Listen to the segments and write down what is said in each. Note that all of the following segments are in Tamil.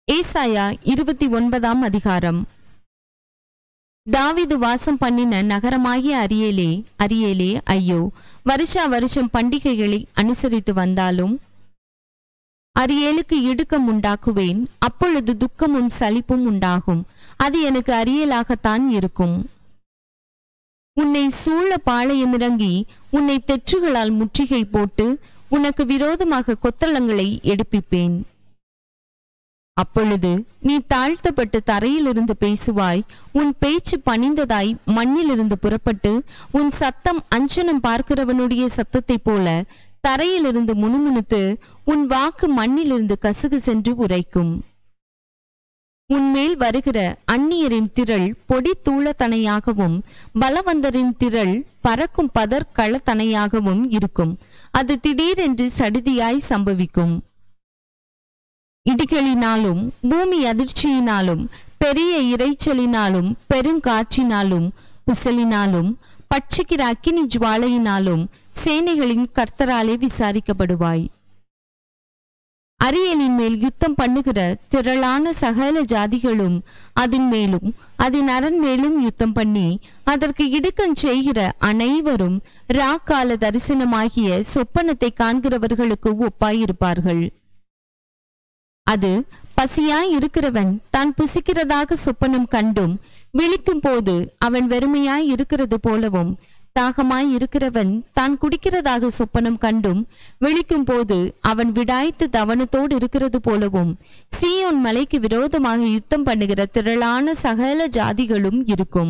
ஏசாயா இருபத்தி ஒன்பதாம் அதிகாரம் தாவீது வாசம் பண்ணின நகரமாகிய அரியேலே அரியேலே ஐயோ வருஷா வருஷம் பண்டிகைகளை அனுசரித்து வந்தாலும் அரியேலுக்கு இடுக்கம் உண்டாக்குவேன் அப்பொழுது துக்கமும் சலிப்பும் உண்டாகும் அது எனக்கு அரியலாகத்தான் இருக்கும் உன்னை சூழ பாளையமிறங்கி உன்னை தெற்றுகளால் முற்றுகை போட்டு உனக்கு விரோதமாக கொத்தளங்களை எடுப்பிப்பேன் அப்பொழுது நீ தாழ்த்தப்பட்டு தரையிலிருந்து பேசுவாய் உன் பேச்சு பணிந்ததாய் மண்ணிலிருந்து புறப்பட்டு உன் சத்தம் அஞ்சனம் பார்க்கிறவனுடைய சத்தத்தைப் போல தரையிலிருந்து முணுமுணுத்து உன் வாக்கு மண்ணிலிருந்து கசுகு சென்று உரைக்கும் உன்மேல் வருகிற அந்நியரின் திரள் பொடி தூளத்தனையாகவும் பலவந்தரின் திரள் பறக்கும் பதர் களத்தனையாகவும் இருக்கும் அது திடீரென்று சடிதியாய் சம்பவிக்கும் இடிகளினாலும் பூமி அதிர்ச்சியினாலும் பெரிய இரைச்சலினாலும் பெருங்காற்றினாலும் புசலினாலும் பட்சிக்கிற அக்கினி ஜுவாலையினாலும் சேனைகளின் கர்த்தராலே விசாரிக்கப்படுவாய் அரியலின் மேல் யுத்தம் பண்ணுகிற திரளான சகல ஜாதிகளும் அதன் மேலும் அதன் அரண் மேலும் யுத்தம் பண்ணி அதற்கு இடுக்கஞ் செய்கிற அனைவரும் ராக்கால தரிசனமாகிய சொப்பனத்தை காண்கிறவர்களுக்கு ஒப்பாயிருப்பார்கள் அது பசியாய் இருக்கிறவன் தான் புசிக்கிறதாக சொப்பனம் கண்டும் விழிக்கும் போது அவன் வெறுமையாய் இருக்கிறது போலவும் தாகமாய் இருக்கிறவன் தான் குடிக்கிறதாக சொப்பனம் கண்டும் விழிக்கும் போது அவன் விடாய்த்து தவனத்தோடு இருக்கிறது போலவும் சீயோன் மலைக்கு விரோதமாக யுத்தம் பண்ணுகிற திரளான சகல ஜாதிகளும் இருக்கும்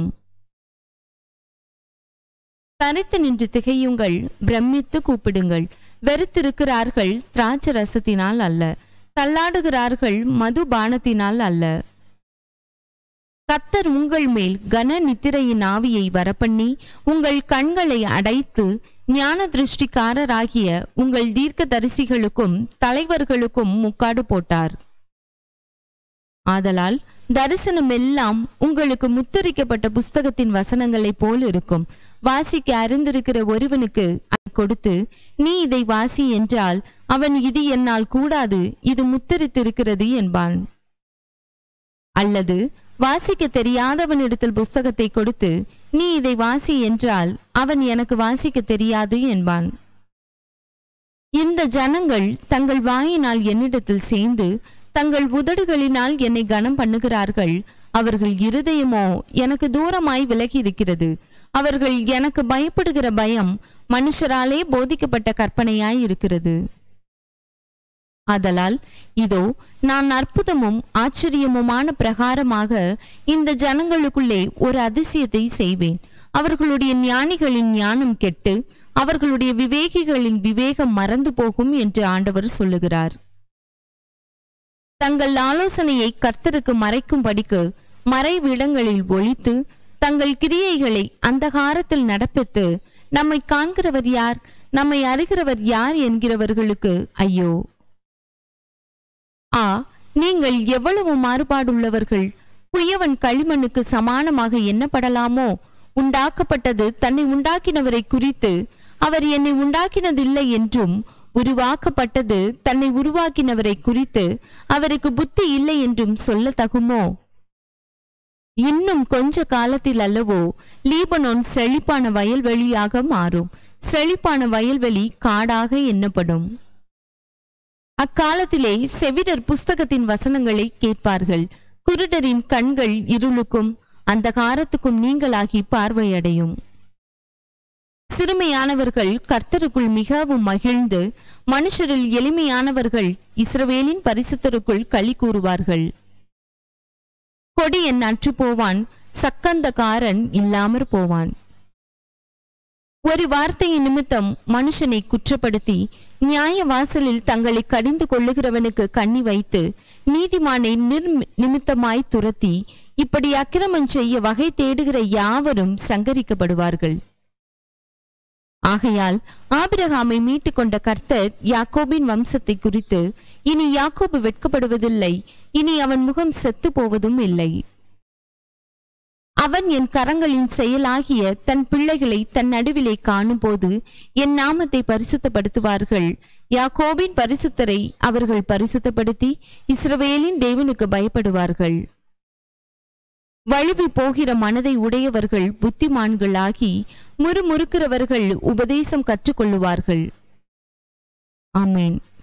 தனித்து நின்று திகையுங்கள் பிரமித்து கூப்பிடுங்கள் வெறுத்திருக்கிறார்கள் திராட்சை ரசத்தினால் அல்ல தள்ளாடுகிறார்கள் மதுபானத்தினால் அல்ல கத்தர் உங்கள் மேல் கன நித்திரையின் ஆவியை வரப்பண்ணி உங்கள் கண்களை அடைத்து ஞான திருஷ்டிக்காரராகிய உங்கள் தீர்க்க தரிசிகளுக்கும் தலைவர்களுக்கும் முக்காடு போட்டார் ஆதலால் தரிசனம் எல்லாம் உங்களுக்கு முத்தரிக்கப்பட்ட புஸ்தகத்தின் வசனங்களைப் போல் இருக்கும் வாசிக்க அறிந்திருக்கிற ஒருவனுக்கு அதை கொடுத்து நீ இதை வாசி என்றால் அவன் இது என்னால் கூடாது இது முத்தரித்திருக்கிறது என்பான் அல்லது வாசிக்க தெரியாதவனிடத்தில் புஸ்தகத்தை கொடுத்து நீ இதை வாசி என்றால் அவன் எனக்கு வாசிக்க தெரியாது என்பான் இந்த ஜனங்கள் தங்கள் வாயினால் என்னிடத்தில் சேர்ந்து தங்கள் உதடுகளினால் என்னை கனம் பண்ணுகிறார்கள் அவர்கள் இருதயமோ எனக்கு தூரமாய் விலகி இருக்கிறது அவர்கள் எனக்கு பயப்படுகிற பயம் மனுஷராலே போதிக்கப்பட்ட கற்பனையாய் இருக்கிறது ஆதலால் இதோ நான் அற்புதமும் ஆச்சரியமுமான பிரகாரமாக இந்த ஜனங்களுக்குள்ளே ஒரு அதிசயத்தை செய்வேன் அவர்களுடைய ஞானிகளின் ஞானம் கெட்டு அவர்களுடைய விவேகிகளின் விவேகம் மறந்து போகும் என்று ஆண்டவர் சொல்லுகிறார் தங்கள் ஆலோசனையை கர்த்தருக்கு மறைக்கும்படிக்கு மறைவிடங்களில் ஒழித்து தங்கள் கிரியைகளை அந்தகாரத்தில் நடப்பித்து நம்மை காண்கிறவர் யார் நம்மை அறிகிறவர் யார் என்கிறவர்களுக்கு ஐயோ ஆ நீங்கள் எவ்வளவு மாறுபாடுள்ளவர்கள் குயவன் களிமண்ணுக்கு சமானமாக எண்ணப்படலாமோ உண்டாக்கப்பட்டது தன்னை உண்டாக்கினவரை குறித்து அவர் என்னை உண்டாக்கினதில்லை என்றும் உருவாக்கப்பட்டது தன்னை உருவாக்கினவரை குறித்து அவருக்கு புத்தி இல்லை என்றும் சொல்ல தகுமோ இன்னும் கொஞ்ச காலத்தில் அல்லவோ லீபனோன் செழிப்பான வயல்வெளியாக மாறும் செழிப்பான வயல்வெளி காடாக எண்ணப்படும் அக்காலத்திலே செவிடர் புஸ்தகத்தின் வசனங்களை கேட்பார்கள் குருடரின் கண்கள் இருளுக்கும் அந்த காரத்துக்கும் நீங்களாகி பார்வையடையும் சிறுமையானவர்கள் கர்த்தருக்குள் மிகவும் மகிழ்ந்து மனுஷரில் எளிமையானவர்கள் இஸ்ரவேலின் பரிசுத்தருக்குள் களி கூறுவார்கள் கொடியன் அற்று போவான் சக்கந்தக்காரன் இல்லாமற் போவான் ஒரு வார்த்தையின் நிமித்தம் மனுஷனை குற்றப்படுத்தி நியாய வாசலில் தங்களை கடிந்து கொள்ளுகிறவனுக்கு கண்ணி வைத்து நீதிமானை நிர் நிமித்தமாய் துரத்தி இப்படி அக்கிரமம் செய்ய வகை தேடுகிற யாவரும் சங்கரிக்கப்படுவார்கள் ஆகையால் ஆபிரகாமை மீட்டுக் கொண்ட கர்த்தர் யாக்கோபின் வம்சத்தை குறித்து இனி யாக்கோபு வெட்கப்படுவதில்லை இனி அவன் முகம் செத்து போவதும் இல்லை அவன் என் கரங்களின் செயலாகிய தன் பிள்ளைகளை தன் நடுவிலே காணும்போது என் நாமத்தை பரிசுத்தப்படுத்துவார்கள் யாக்கோபின் பரிசுத்தரை அவர்கள் பரிசுத்தப்படுத்தி இஸ்ரவேலின் தேவனுக்கு பயப்படுவார்கள் வழுவி போகிற மனதை உடையவர்கள் புத்திமான்களாகி முறுமுறுக்கிறவர்கள் உபதேசம் கற்றுக்கொள்ளுவார்கள் ஆமேன்